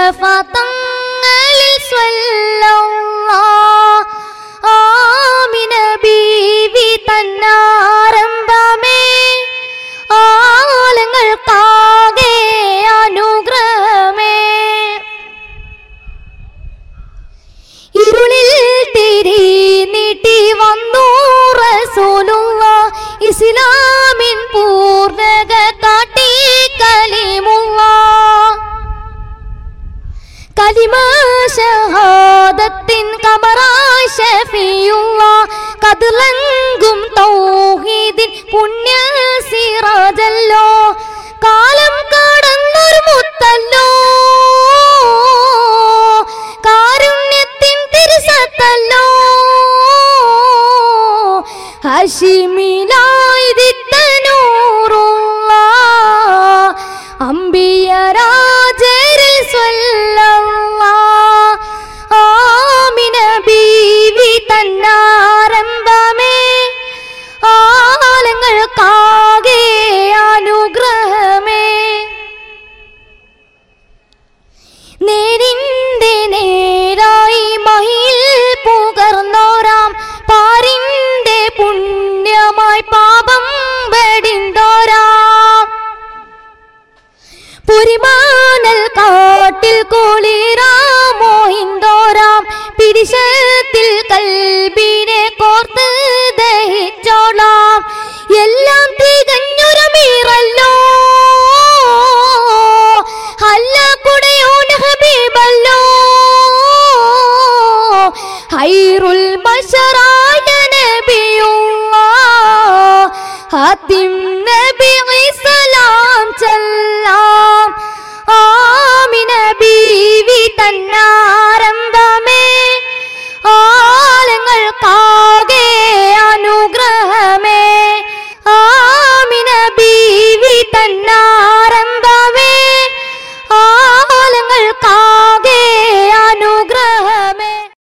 മുസ്തഫ തങ്ങളിൽ സ്വല്ലല്ലാ ആമിന ബീവി തന്നാരംഭമേ ആലങ്ങൾക്കാകെ അനുഗ്രഹമേ ഇരുളിൽ തിരി നീട്ടി വന്നു റസൂലുള്ള ഇസ്ലാമിൻ പൂർണ്ണക കാട്ടി കലിമുള്ള കലിമ ഷഹാദത്തിൻ കമറായി ഷഫിയുള്ള കതിളങ്കും തൗഹീദിൻ പുണ്യ സിറാജല്ലോ കാലം കടന്നൊരു മുത്തല്ലോ കാരുണ്യത്തിൻ തിരുസത്തല്ലോ ഹഷിമിലായിദിത്തനൂറുള്ള അമ്പിയ രാജരിൽ സ്വല്ലല്ലാ ആമിന ബീവി തന്നാരംഭമേ ആലങ്ങൾക്കാകെ അനുഗ്രഹമേ നേരിന്റെ നേരായി മഹിൽ പുകർന്നോരാം പാരിന്റെ പുണ്യമായി പാപം വെടിന്തോരാം പുരിമാനൽ കാട്ടിൽ കുളിരാമോ ഹിന്ദോരാം പിരിശത്തിൽ കൽബിനെ കോർത്ത് ദഹിച്ചോളാം എല്ലാം തികഞ്ഞൊരമീറല്ലോ അല്ല കുടയോൻ ഹബീബല്ലോ ഹൈറുൽ ബശറായ നബിയുള്ള ഹാത്തിം